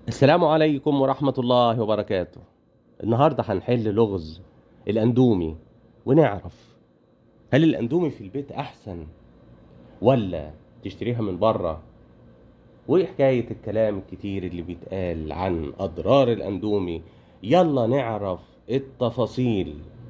السلام عليكم ورحمة الله وبركاته النهاردة هنحل لغز الأندومي ونعرف هل الأندومي في البيت أحسن ولا تشتريها من بره وإيه حكاية الكلام الكتير اللي بيتقال عن أضرار الأندومي يلا نعرف التفاصيل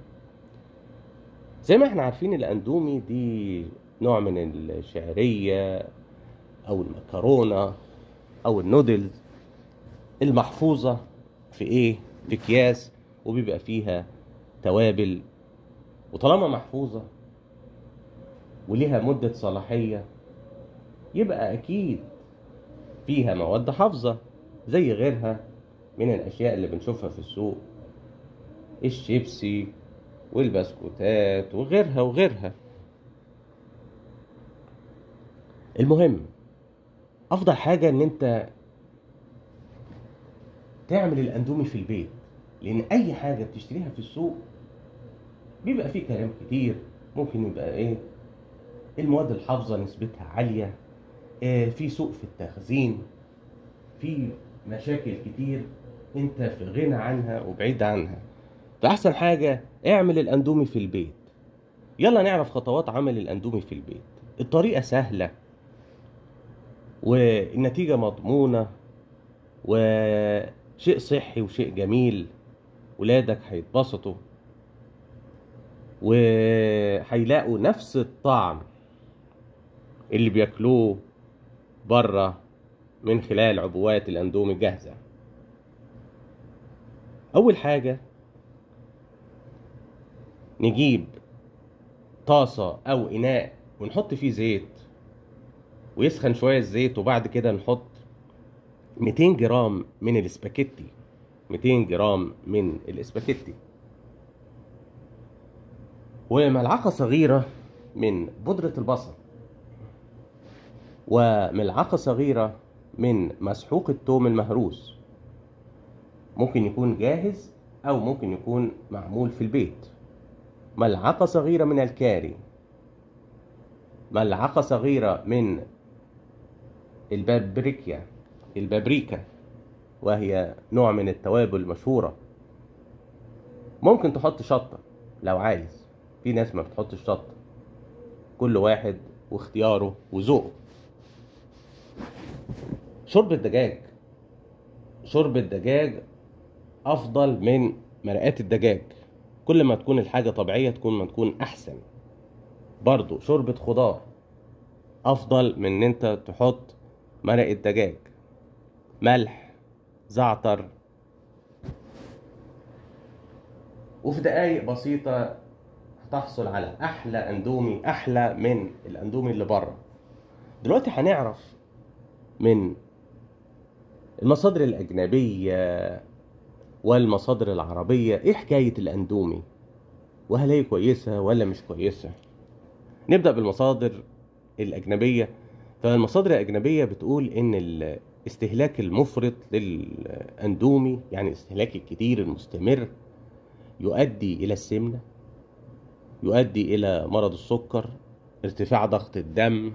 زي ما احنا عارفين الأندومي دي نوع من الشعرية أو المكرونة أو النودلز المحفوظة في ايه في اكياس وبيبقى فيها توابل وطالما محفوظة وليها مدة صلاحية يبقى اكيد فيها مواد حافظة زي غيرها من الاشياء اللي بنشوفها في السوق الشيبسي والبسكوتات وغيرها وغيرها المهم افضل حاجة ان انت تعمل الاندومي في البيت لان اي حاجه بتشتريها في السوق بيبقى فيه كلام كتير ممكن يبقى ايه المواد الحافظه نسبتها عاليه آه في سوء في التخزين في مشاكل كتير انت في غنى عنها وبعيد عنها فاحسن حاجه اعمل الاندومي في البيت يلا نعرف خطوات عمل الاندومي في البيت الطريقه سهله والنتيجه مضمونه وشيء صحي وشيء جميل ولادك هيتبسطوا وهيلاقوا نفس الطعم اللي بياكلوه بره من خلال عبوات الاندومي الجاهزه اول حاجه نجيب طاسه او اناء ونحط فيه زيت ويسخن شويه الزيت وبعد كده نحط 200 جرام من الاسباجيتي 200 جرام من الاسباجيتي وملعقة صغيرة من بودرة البصل وملعقة صغيرة من مسحوق التوم المهروس ممكن يكون جاهز أو ممكن يكون معمول في البيت ملعقة صغيرة من الكاري ملعقة صغيرة من البابريكيا البابريكا وهي نوع من التوابل المشهورة ممكن تحط شطة لو عايز في ناس ما بتحطش شطة كل واحد واختياره وذوقه شرب الدجاج شرب الدجاج افضل من مرقات الدجاج كل ما تكون الحاجة طبيعية تكون ما تكون احسن برضو شوربة خضار افضل من ان انت تحط مرق الدجاج ملح زعتر وفي دقايق بسيطة هتحصل على أحلى أندومي أحلى من الأندومي اللي بره دلوقتي هنعرف من المصادر الأجنبية والمصادر العربية إيه حكاية الأندومي وهل هي كويسة ولا مش كويسة نبدأ بالمصادر الأجنبية فالمصادر الأجنبية بتقول إن الاستهلاك المفرط للأندومي يعني الاستهلاك الكتير المستمر يؤدي إلى السمنة يؤدي إلى مرض السكر ارتفاع ضغط الدم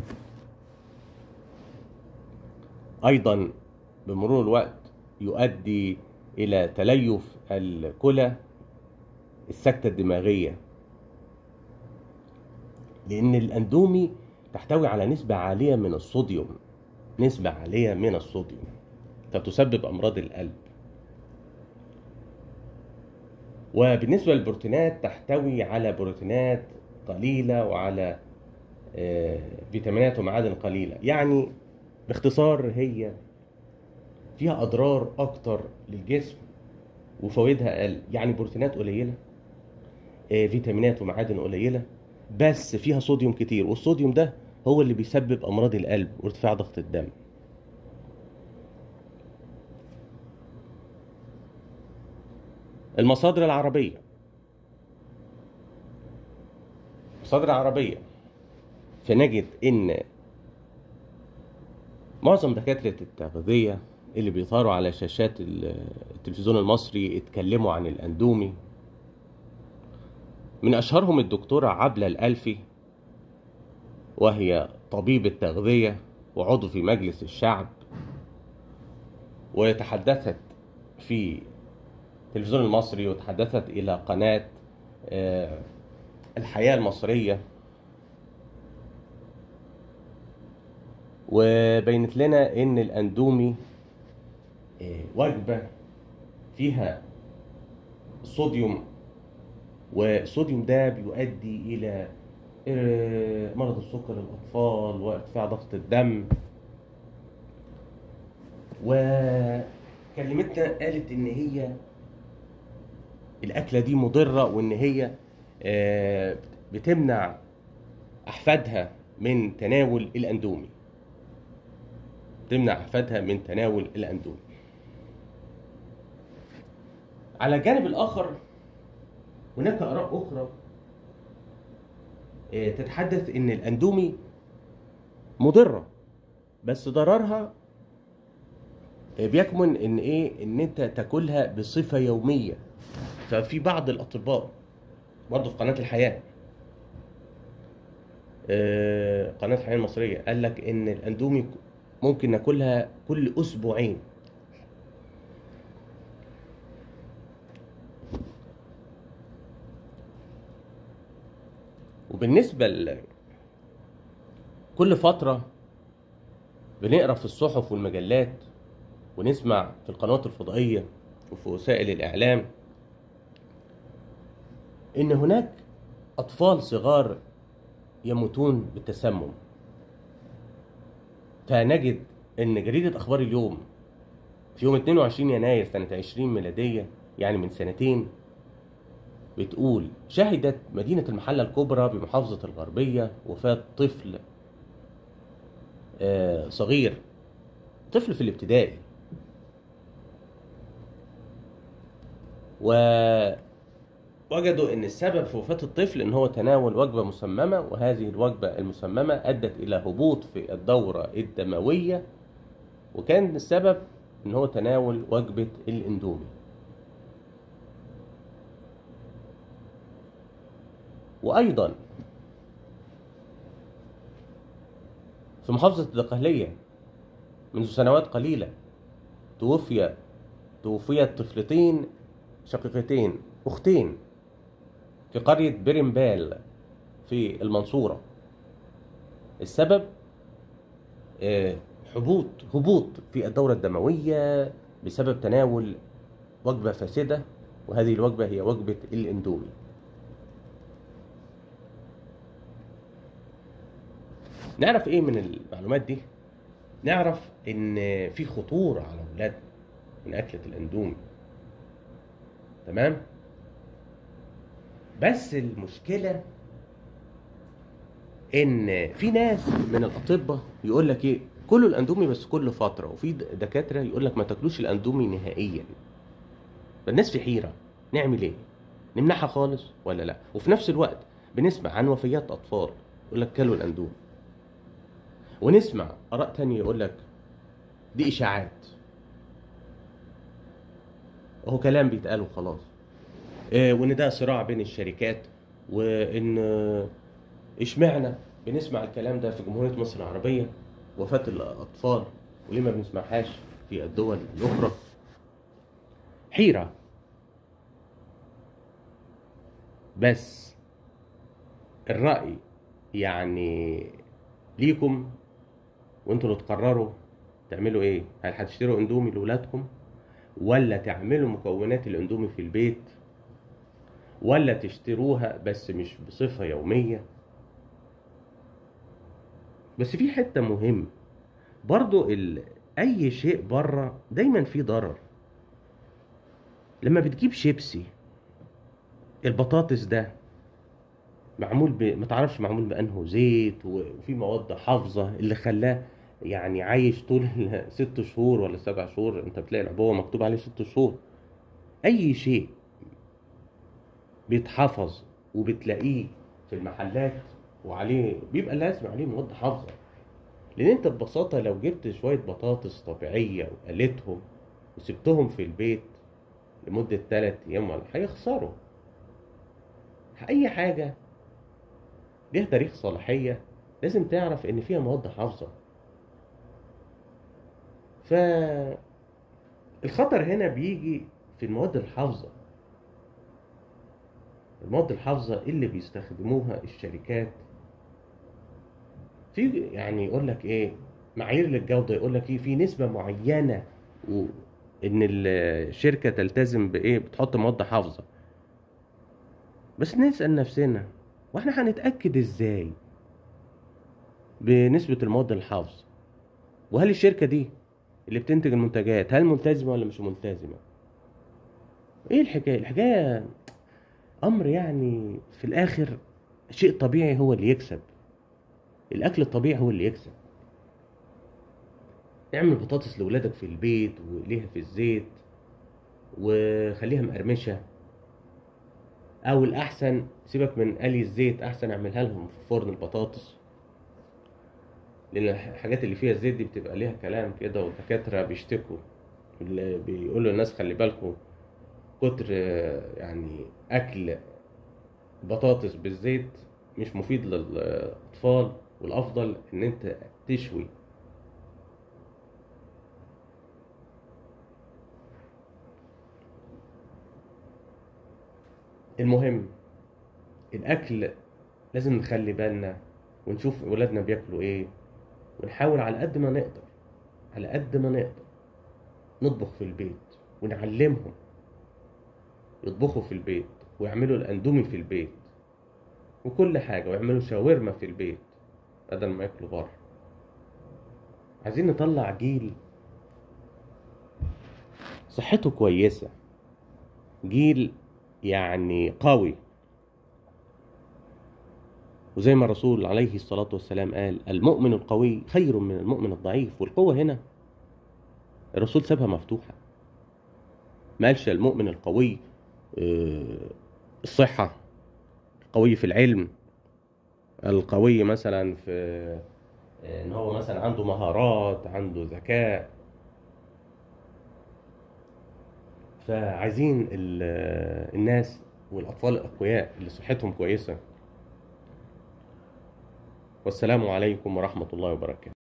أيضا بمرور الوقت يؤدي إلى تليف الكلى السكتة الدماغية لأن الأندومي تحتوي على نسبة عالية من الصوديوم نسبة عالية من الصوديوم فتسبب أمراض القلب وبالنسبة للبروتينات تحتوي على بروتينات قليلة وعلى فيتامينات ومعادن قليلة يعني باختصار هي فيها أضرار أكتر للجسم وفوائدها أقل يعني بروتينات قليلة فيتامينات ومعادن قليلة بس فيها صوديوم كتير والصوديوم ده هو اللي بيسبب امراض القلب وارتفاع ضغط الدم المصادر العربية المصادر العربية فنجد ان معظم دكاترة التغذية اللي بيظهروا على شاشات التلفزيون المصري اتكلموا عن الاندومي من اشهرهم الدكتورة عبلة الالفي وهي طبيب التغذية وعضو في مجلس الشعب وتحدثت في التلفزيون المصري وتحدثت إلى قناة آه، الحياة المصرية وبينت لنا إن الأندومي آه، وجبة فيها صوديوم والصوديوم ده بيؤدي إلى آه، مرض السكر للأطفال وارتفاع ضغط الدم وكلمتنا قالت إن هي الأكلة دي مضرة وإن هي آه، بتمنع أحفادها من تناول الأندومي تمنع أحفادها من تناول الأندومي على الجانب الآخر هناك آراء أخرى آه، تتحدث ان الاندومي مضره بس ضررها آه، بيكمن ان ايه ان انت تاكلها بصفه يوميه ففي بعض الاطباء برضه في قناه الحياه آه، قناه الحياه المصريه قال لك ان الاندومي ممكن ناكلها كل اسبوعين وبالنسبة ل كل فترة بنقرا في الصحف والمجلات ونسمع في القنوات الفضائية وفي وسائل الإعلام إن هناك أطفال صغار يموتون بالتسمم فنجد إن جريدة أخبار اليوم في يوم 22 يناير سنة 20 ميلادية يعني من سنتين بتقول شهدت مدينة المحلة الكبرى بمحافظة الغربية وفاة طفل آه، صغير طفل في الابتدائي ووجدوا ان السبب في وفاة الطفل ان هو تناول وجبة مسممة وهذه الوجبة المسممة ادت الى هبوط في الدورة الدموية وكان السبب ان هو تناول وجبة الاندومي وأيضا في محافظة الدقهلية منذ سنوات قليلة توفي توفيت طفلتين شقيقتين أختين في قرية برمبال في المنصورة السبب آه، حبوط هبوط في الدورة الدموية بسبب تناول وجبة فاسدة وهذه الوجبة هي وجبة الاندومي نعرف ايه من المعلومات دي نعرف ان في خطورة على اولادنا من اكلة الاندومي تمام بس المشكلة ان في ناس من الاطباء يقول لك ايه كلوا الاندومي بس كل فترة وفي دكاترة يقول لك ما تاكلوش الاندومي نهائيا فالناس في حيرة نعمل ايه نمنعها خالص ولا لا وفي نفس الوقت بنسمع عن وفيات اطفال يقول لك كلوا الاندومي ونسمع اراء تانية يقول لك دي اشاعات وهو كلام بيتقال وخلاص إيه وان ده صراع بين الشركات وان آه، اشمعنى بنسمع الكلام ده في جمهورية مصر العربية وفاة الأطفال وليه ما بنسمعهاش في الدول الأخرى حيرة بس الرأي يعني ليكم وانتوا اللي تقرروا تعملوا ايه هل هتشتروا اندومي لاولادكم ولا تعملوا مكونات الاندومي في البيت ولا تشتروها بس مش بصفة يومية بس في حتة مهم برضو ال... اي شيء بره دايما فيه ضرر لما بتجيب شيبسي البطاطس ده معمول ب... ما تعرفش معمول بانه زيت وفي مواد حافظه اللي خلاه يعني عايش طول ست شهور ولا سبع شهور انت بتلاقي العبوه مكتوب عليه ست شهور اي شيء بيتحفظ وبتلاقيه في المحلات وعليه بيبقى لازم عليه مواد حافظه لان انت ببساطه لو جبت شويه بطاطس طبيعيه وقليتهم وسبتهم في البيت لمده 3 ايام ولا هيخسروا اي حاجه ليها تاريخ صلاحيه لازم تعرف ان فيها مواد حافظه ف الخطر هنا بيجي في المواد الحافظة المواد الحافظة اللي بيستخدموها الشركات في يعني يقول لك ايه معايير للجودة يقول لك ايه في نسبة معينة و ان الشركة تلتزم بايه بتحط مواد حافظة بس نسأل نفسنا واحنا هنتأكد ازاي بنسبة المواد الحافظة وهل الشركة دي اللي بتنتج المنتجات هل ملتزمة ولا مش ملتزمة ايه الحكاية الحكاية امر يعني في الاخر شيء طبيعي هو اللي يكسب الاكل الطبيعي هو اللي يكسب اعمل بطاطس لولادك في البيت وقليها في الزيت وخليها مقرمشة او الاحسن سيبك من قلي الزيت احسن اعملها لهم في فرن البطاطس لان الحاجات اللي فيها الزيت دي بتبقى ليها كلام كده والدكاتره بيشتكوا اللي بيقولوا للناس خلي بالكم كتر يعني اكل بطاطس بالزيت مش مفيد للاطفال والافضل ان انت تشوي المهم الاكل لازم نخلي بالنا ونشوف ولادنا بياكلوا ايه ونحاول على قد ما نقدر على قد ما نقدر نطبخ في البيت ونعلمهم يطبخوا في البيت ويعملوا الاندومي في البيت وكل حاجة ويعملوا شاورما في البيت بدل ما ياكلوا بره عايزين نطلع جيل صحته كويسة جيل يعني قوي وزي ما الرسول عليه الصلاة والسلام قال المؤمن القوي خير من المؤمن الضعيف والقوة هنا الرسول سابها مفتوحة ما قالش المؤمن القوي الصحة القوي في العلم القوي مثلا في ان هو مثلا عنده مهارات عنده ذكاء فعايزين الناس والاطفال الاقوياء اللي صحتهم كويسه والسلام عليكم ورحمه الله وبركاته